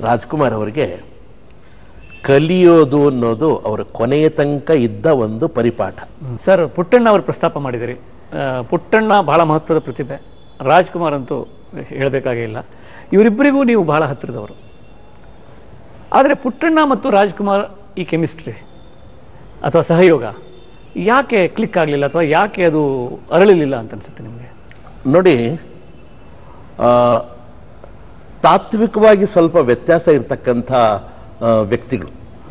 ರಾಜ್ಕುಮಾರ್ ಅವರಿಗೆ ಕಲಿಯೋದು ಅನ್ನೋದು ಅವರ ಕೊನೆಯ ತನಕ ಇದ್ದ ಒಂದು ಪರಿಪಾಠ ಸರ್ ಪುಟ್ಟಣ್ಣ ಅವರು ಪ್ರಸ್ತಾಪ ಮಾಡಿದಿರಿ ಆ, ಪುಟ್ಟಣ್ಣ ಬಹಳ ಮಹತ್ವದ ಪ್ರತಿಭೆ ರಾಜ್ಕುಮಾರ್ ಅಂತೂ ಹೇಳಬೇಕಾಗೇ ಇಲ್ಲ ಇವರಿಬ್ಬರಿಗೂ ನೀವು ಬಹಳ ಹತ್ತಿರದವರು ಆದರೆ ಪುಟ್ಟಣ್ಣ ಮತ್ತು ರಾಜ್ಕುಮಾರ್ ಈ ಕೆಮಿಸ್ಟ್ರಿ ಅಥವಾ ಸಹಯೋಗ ಯಾಕೆ ಕ್ಲಿಕ್ ಆಗಲಿಲ್ಲ ಅಥವಾ ಯಾಕೆ ಅದು ಅರಳಲಿಲ್ಲ ಅಂತ ಅನ್ಸುತ್ತೆ ನಿಮಗೆ ನೋಡಿ ಆ, ತಾತ್ವಿಕವಾಗಿ ಸ್ವಲ್ಪ ವ್ಯತ್ಯಾಸ ಇರತಕ್ಕಂಥ ಆ, ವ್ಯಕ್ತಿಗಳು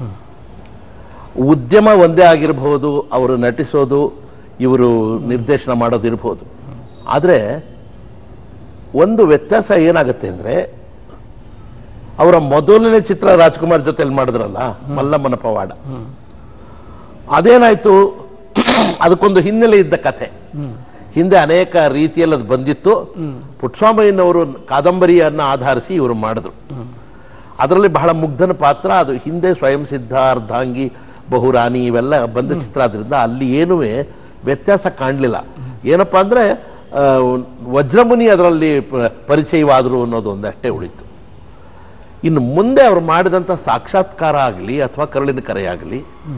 ಉದ್ಯಮ ಒಂದೇ ಆಗಿರಬಹುದು ಅವರು ನಟಿಸೋದು ಇವರು ನಿರ್ದೇಶನ ಮಾಡೋದು ಇರಬಹುದು ಆದರೆ ಒಂದು ವ್ಯತ್ಯಾಸ ಏನಾಗುತ್ತೆ ಅಂದರೆ ಅವರ ಮೊದಲನೇ ಚಿತ್ರ ರಾಜ್ಕುಮಾರ್ ಜೊತೆಲಿ ಮಾಡಿದ್ರಲ್ಲ ಮಲ್ಲಮ್ಮನ ಪವಾಡ ಅದೇನಾಯ್ತು ಅದಕ್ಕೊಂದು ಹಿನ್ನೆಲೆ ಇದ್ದ ಕಥೆ ಹಿಂದೆ ಅನೇಕ ರೀತಿಯಲ್ಲಿ ಅದು ಬಂದಿತ್ತು ಪುಟ್ಟಸ್ವಾಮಯ್ಯನವರು ಕಾದಂಬರಿಯನ್ನ ಆಧರಿಸಿ ಇವರು ಮಾಡಿದ್ರು ಅದರಲ್ಲಿ ಬಹಳ ಮುಗ್ಧನ ಪಾತ್ರ ಅದು ಹಿಂದೆ ಸ್ವಯಂ ಸಿದ್ಧ ಅರ್ಧಾಂಗಿ ಬಹುರಾಣಿ ಇವೆಲ್ಲ ಬಂದ ಚಿತ್ರ ಆದ್ರಿಂದ ಅಲ್ಲಿ ಏನೂ ವ್ಯತ್ಯಾಸ ಕಾಣಲಿಲ್ಲ ಏನಪ್ಪಾ ಅಂದ್ರೆ ಆ, ವಜ್ರಮುನಿ ಅದರಲ್ಲಿ ಪ- ಪರಿಚಯವಾದರು ಅನ್ನೋದು ಒಂದಷ್ಟೇ ಉಳಿತು ಇನ್ನು ಮುಂದೆ ಅವರು ಮಾಡಿದಂಥ ಸಾಕ್ಷಾತ್ಕಾರ ಆಗಲಿ ಅಥವಾ ಕರುಳಿನ ಕರೆ ಆಗಲಿ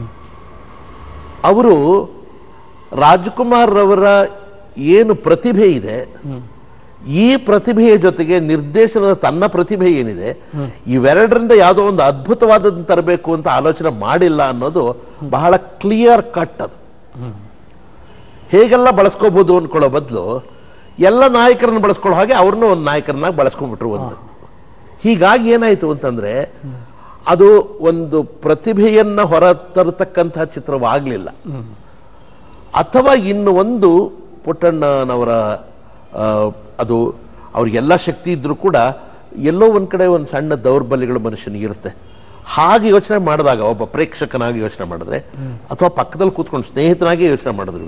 ಅವರು ರಾಜ್ಕುಮಾರ್ ರವರ ಏನು ಪ್ರತಿಭೆ ಇದೆ ಈ ಪ್ರತಿಭೆಯ ಜೊತೆಗೆ ನಿರ್ದೇಶನದ ತನ್ನ ಪ್ರತಿಭೆ ಏನಿದೆ ಇವೆರಡರಿಂದ ಯಾವುದೋ ಒಂದು ಅದ್ಭುತವಾದದನ್ನು ತರಬೇಕು ಅಂತ ಆಲೋಚನೆ ಮಾಡಿಲ್ಲ ಅನ್ನೋದು ಬಹಳ ಕ್ಲಿಯರ್ ಕಟ್ ಅದು ಹೇಗೆಲ್ಲ ಬಳಸ್ಕೋಬಹುದು ಅನ್ಕೊಳ್ಳೋ ಬದಲು ಎಲ್ಲ ನಾಯಕರನ್ನ ಬಳಸ್ಕೊಳ್ಳೋ ಹಾಗೆ ಅವ್ರನ್ನೂ ಒಂದು ನಾಯಕರನ್ನಾಗಿ ಬಳಸ್ಕೊಂಡ್ಬಿಟ್ರು ಒಂದು ಹೀಗಾಗಿ ಏನಾಯ್ತು ಅಂತಂದ್ರೆ ಅದು ಒಂದು ಪ್ರತಿಭೆಯನ್ನ ಹೊರತರತಕ್ಕಂಥ ಚಿತ್ರವಾಗಲಿಲ್ಲ ಅಥವಾ ಇನ್ನು ಒಂದು ಪುಟ್ಟಣ್ಣನವರ ಆ, ಅದು ಅವ್ರಿಗೆಲ್ಲ ಶಕ್ತಿ ಇದ್ರೂ ಕೂಡ ಎಲ್ಲೋ ಒಂದ್ ಕಡೆ ಒಂದು ಸಣ್ಣ ದೌರ್ಬಲ್ಯಗಳು ಮನುಷ್ಯನಿಗೆ ಇರುತ್ತೆ ಹಾಗೆ ಯೋಚನೆ ಮಾಡಿದಾಗ ಒಬ್ಬ ಪ್ರೇಕ್ಷಕನಾಗಿ ಯೋಚನೆ ಮಾಡಿದ್ರೆ ಅಥವಾ ಪಕ್ಕದಲ್ಲಿ ಕೂತ್ಕೊಂಡು ಸ್ನೇಹಿತನಾಗಿ ಯೋಚನೆ ಮಾಡಿದ್ರು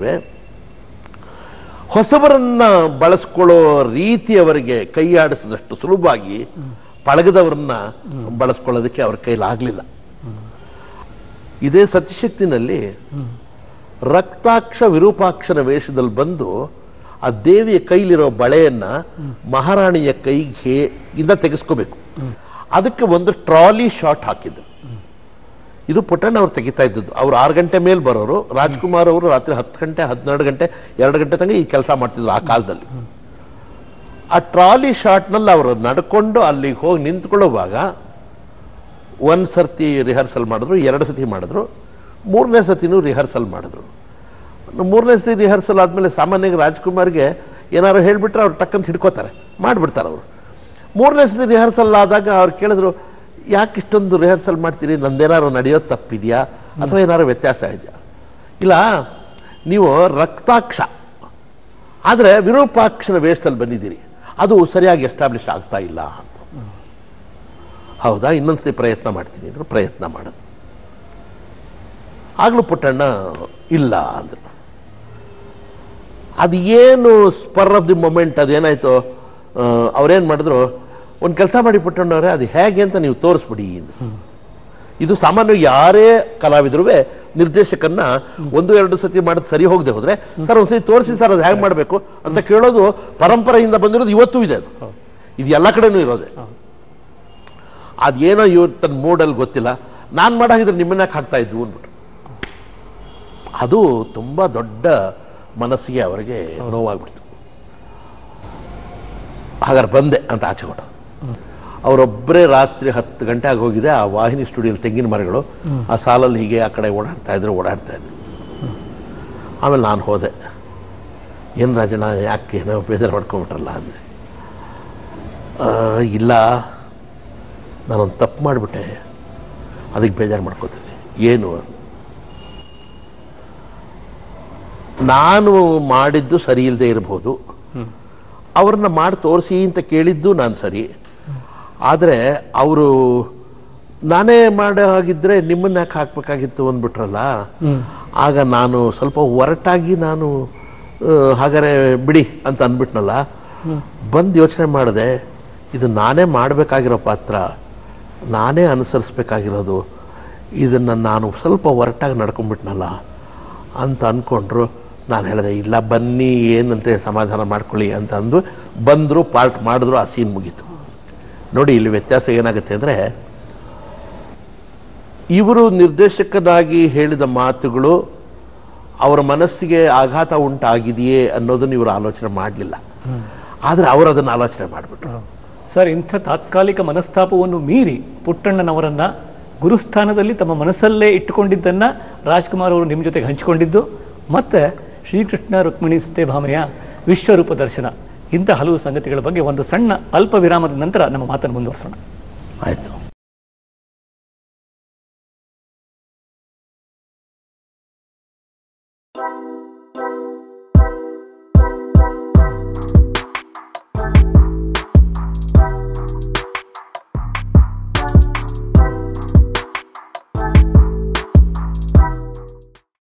ಹೊಸಬರನ್ನ ಬಳಸ್ಕೊಳ್ಳೋ ರೀತಿ ಅವರಿಗೆ ಕೈಯಾಡಿಸಿದಷ್ಟು ಸುಲಭವಾಗಿ ಪಳಗದವರನ್ನ ಬಳಸ್ಕೊಳ್ಳೋದಕ್ಕೆ ಅವ್ರ ಕೈಲಾಗಲಿಲ್ಲ ಇದೇ ಸತಿಶಕ್ತಿನಲ್ಲಿ ರಕ್ತಾಕ್ಷ ವಿರೂಪಾಕ್ಷನ ವೇಷದಲ್ಲಿ ಬಂದು ಆ ದೇವಿಯ ಕೈಲಿರೋ ಬಳೆಯನ್ನ ಮಹಾರಾಣಿಯ ಕೈಗೆ ಇಂದ ತೆಗೆಸ್ಕೋಬೇಕು ಅದಕ್ಕೆ ಒಂದು ಟ್ರಾಲಿ ಶಾಟ್ ಹಾಕಿದ್ರು ಇದು ಪುಟ್ಟಣ್ಣ ಅವ್ರು ತೆಗಿತಾ ಇದ್ದದ್ದು ಅವ್ರು ಆರು ಗಂಟೆ ಮೇಲೆ ಬರೋರು ರಾಜ್ಕುಮಾರ್ ಅವರು ರಾತ್ರಿ ಹತ್ತು ಗಂಟೆ ಹದಿನೆರಡು ಗಂಟೆ ಎರಡು ಗಂಟೆ ತನಕ ಈ ಕೆಲಸ ಮಾಡ್ತಿದ್ರು ಆ ಕಾಲದಲ್ಲಿ ಆ ಟ್ರಾಲಿ ಶಾಟ್ನಲ್ಲಿ ಅವರು ನಡ್ಕೊಂಡು ಅಲ್ಲಿಗೆ ಹೋಗಿ ನಿಂತ್ಕೊಳ್ಳುವಾಗ ಒಂದು ಸರ್ತಿ ರಿಹರ್ಸಲ್ ಮಾಡಿದ್ರು ಎರಡು ಸತಿ ಮಾಡಿದ್ರು ಮೂರನೇ ಸತಿನೂ ರಿಹರ್ಸಲ್ ಮಾಡಿದ್ರು ಮೂರನೇ ಸತಿ ರಿಹರ್ಸಲ್ ಆದಮೇಲೆ ಸಾಮಾನ್ಯವಾಗಿ ರಾಜ್ಕುಮಾರ್ಗೆ ಏನಾದ್ರು ಹೇಳಿಬಿಟ್ರೆ ಅವ್ರು ಟಕ್ಕಂತ ಹಿಡ್ಕೋತಾರೆ ಮಾಡಿಬಿಡ್ತಾರೆ ಅವರು ಮೂರನೇ ಸತಿ ರಿಹರ್ಸಲ್ ಆದಾಗ ಅವ್ರು ಕೇಳಿದ್ರು ಯಾಕೆ ಇಷ್ಟೊಂದು ರಿಹರ್ಸಲ್ ಮಾಡ್ತೀರಿ ನಂದೇನಾದ್ರು ನಡೆಯೋದು ತಪ್ಪಿದೆಯಾ ಅಥವಾ ಏನಾದ್ರು ವ್ಯತ್ಯಾಸ ಇದೆಯಾ ಇಲ್ಲ ನೀವು ರಕ್ತಾಕ್ಷ ಆದರೆ ವಿರೂಪಾಕ್ಷನ ವೇಷದಲ್ಲಿ ಬಂದಿದ್ದೀರಿ ಅದು ಸರಿಯಾಗಿ ಎಸ್ಟಾಬ್ಲಿಷ್ ಆಗ್ತಾ ಇಲ್ಲ ಅಂತ ಹೌದಾ ಇನ್ನೊಂದ್ಸತಿ ಪ್ರಯತ್ನ ಮಾಡ್ತೀನಿ ಅಂದ್ರು ಪ್ರಯತ್ನ ಮಾಡೋದು ಆಗ್ಲೂ ಪುಟ್ಟಣ್ಣ ಇಲ್ಲ ಅಂದ್ರು ಅದು ಏನು ಸ್ಪರ್ ಆಫ್ ದಿ ಮೊಮೆಂಟ್ ಅದೇನಾಯ್ತು ಆ, ಅವ್ರೇನ್ ಮಾಡಿದ್ರು ಒಂದು ಕೆಲಸ ಮಾಡಿ ಪುಟ್ಟಣ್ಣವ್ರೆ ಅದು ಹೇಗೆ ಅಂತ ನೀವು ತೋರಿಸ್ಬಿಡಿ ಅಂದ್ರು ಇದು ಸಾಮಾನ್ಯವಾಗಿ ಯಾರೇ ಕಲಾವಿದರು ನಿರ್ದೇಶಕನ್ನ ಒಂದು ಎರಡು ಸತಿ ಮಾಡೋದು ಸರಿ ಹೋಗದೆ ಹೋದ್ರೆ ಸರ್ ಒಂದ್ಸತಿ ತೋರಿಸಿ ಸರ್ ಅದು ಹೇಗೆ ಮಾಡಬೇಕು ಅಂತ ಕೇಳೋದು ಪರಂಪರೆಯಿಂದ ಬಂದಿರೋದು ಇವತ್ತೂ ಇದೆ ಅದು ಇದು ಎಲ್ಲ ಕಡೆನೂ ಇರೋದೆ ಅದೇನೋ ಇವ್ರು ತನ್ನ ಮೂಡಲ್ಲಿ ಗೊತ್ತಿಲ್ಲ ನಾನು ಮಾಡಾಗಿದ್ರೆ ನಿಮ್ಮನ್ನ ಯಾಕೆ ಹಾಕ್ತಾ ಇದ್ವು ಅಂದ್ಬಿಟ್ಟು ಅದು ತುಂಬ ದೊಡ್ಡ ಮನಸ್ಸಿಗೆ ಅವರಿಗೆ ನೋವಾಗ್ಬಿಡ್ತು ಹಾಗಾದ್ರೆ ಬಂದೆ ಅಂತ ಆಚೆ ಕೊಟ್ಟರು ಅವರೊಬ್ಬರೇ ರಾತ್ರಿ ಹತ್ತು ಗಂಟೆ ಆಗಿ ಹೋಗಿದೆ ಆ ವಾಹಿನಿ ಸ್ಟುಡಿಯೋಲಿ ತೆಂಗಿನ ಮರಗಳು ಆ ಸಾಲಲ್ಲಿ ಹೀಗೆ ಆ ಕಡೆ ಓಡಾಡ್ತಾ ಇದ್ರು ಓಡಾಡ್ತಾ ಇದ್ರು ಆಮೇಲೆ ನಾನು ಹೋದೆ ಏನು ರಾಜಣ್ಣ ಯಾಕೆ ಏನೋ ಬೇಜಾರು ಮಾಡ್ಕೊಂಬಿಟ್ರಲ್ಲ ಅಂದೆ "ಆ, ಇಲ್ಲ ನಾನೊಂದು ತಪ್ಪು ಮಾಡಿಬಿಟ್ಟೆ ಅದಕ್ಕೆ ಬೇಜಾರು ಮಾಡ್ಕೋತೀನಿ ಏನು ನಾನು ಮಾಡಿದ್ದು ಸರಿ ಇಲ್ಲದೆ ಇರಬಹುದು ಅವ್ರನ್ನ ಮಾಡಿ ತೋರಿಸಿ ಅಂತ ಕೇಳಿದ್ದು ನಾನು ಸರಿ ಆದರೆ ಅವರು ನಾನೇ ಮಾಡೋ ಹಾಗಿದ್ರೆ ನಿಮ್ಮನ್ನ ಯಾಕೆ ಹಾಕ್ಬೇಕಾಗಿತ್ತು ಅಂದ್ಬಿಟ್ರಲ್ಲ ಆಗ ನಾನು ಸ್ವಲ್ಪ ಒರಟಾಗಿ ನಾನು ಆ, ಹಾಗಾದ್ರೆ ಬಿಡಿ ಅಂತ ಅಂದ್ಬಿಟ್ನಲ್ಲ ಬಂದು ಯೋಚನೆ ಮಾಡಿದೆ ಇದು ನಾನೇ ಮಾಡಬೇಕಾಗಿರೋ ಪಾತ್ರ ನಾನೇ ಅನುಸರಿಸ್ಬೇಕಾಗಿರೋದು ಇದನ್ನು ನಾನು ಸ್ವಲ್ಪ ಒರಟಾಗಿ ನಡ್ಕೊಂಡ್ಬಿಟ್ನಲ್ಲ ಅಂತ ಅಂದ್ಕೊಂಡ್ರು ನಾನು ಹೇಳಿದೆ ಇಲ್ಲ ಬನ್ನಿ ಏನಂತೆ ಸಮಾಧಾನ ಮಾಡ್ಕೊಳ್ಳಿ ಅಂತ ಅಂದು ಬಂದರು ಪಾರ್ಟ್ ಮಾಡಿದ್ರು ಆ ಸೀನ್ ಮುಗೀತು ನೋಡಿ ಇಲ್ಲಿ ವ್ಯತ್ಯಾಸ ಏನಾಗುತ್ತೆ ಅಂದರೆ ಇವರು ನಿರ್ದೇಶಕನಾಗಿ ಹೇಳಿದ ಮಾತುಗಳು ಅವರ ಮನಸ್ಸಿಗೆ ಆಘಾತ ಉಂಟಾಗಿದೆಯೇ ಅನ್ನೋದನ್ನು ಇವರು ಆಲೋಚನೆ ಮಾಡಲಿಲ್ಲ ಆದರೆ ಅವರು ಅದನ್ನು ಆಲೋಚನೆ ಮಾಡಿಬಿಟ್ರು ಸರ್ ಇಂಥ ತಾತ್ಕಾಲಿಕ ಮನಸ್ತಾಪವನ್ನು ಮೀರಿ ಪುಟ್ಟಣ್ಣನವರನ್ನ ಗುರುಸ್ಥಾನದಲ್ಲಿ ತಮ್ಮ ಮನಸ್ಸಲ್ಲೇ ಇಟ್ಟುಕೊಂಡಿದ್ದನ್ನ ರಾಜ್ಕುಮಾರ್ ಅವರು ನಿಮ್ಮ ಜೊತೆಗೆ ಹಂಚಿಕೊಂಡಿದ್ದು ಮತ್ತೆ ಶ್ರೀಕೃಷ್ಣ ರುಕ್ಮಿಣಿ ಸತ್ಯಭಾಮೆಯ ವಿಶ್ವರೂಪ ದರ್ಶನ ಇಂಥ ಹಲವು ಸಂಗತಿಗಳ ಬಗ್ಗೆ ಒಂದು ಸಣ್ಣ ಅಲ್ಪ ವಿರಾಮದ ನಂತರ ನಮ್ಮ ಮಾತನ್ನು ಮುಂದುವರಿಸೋಣ ಆಯಿತು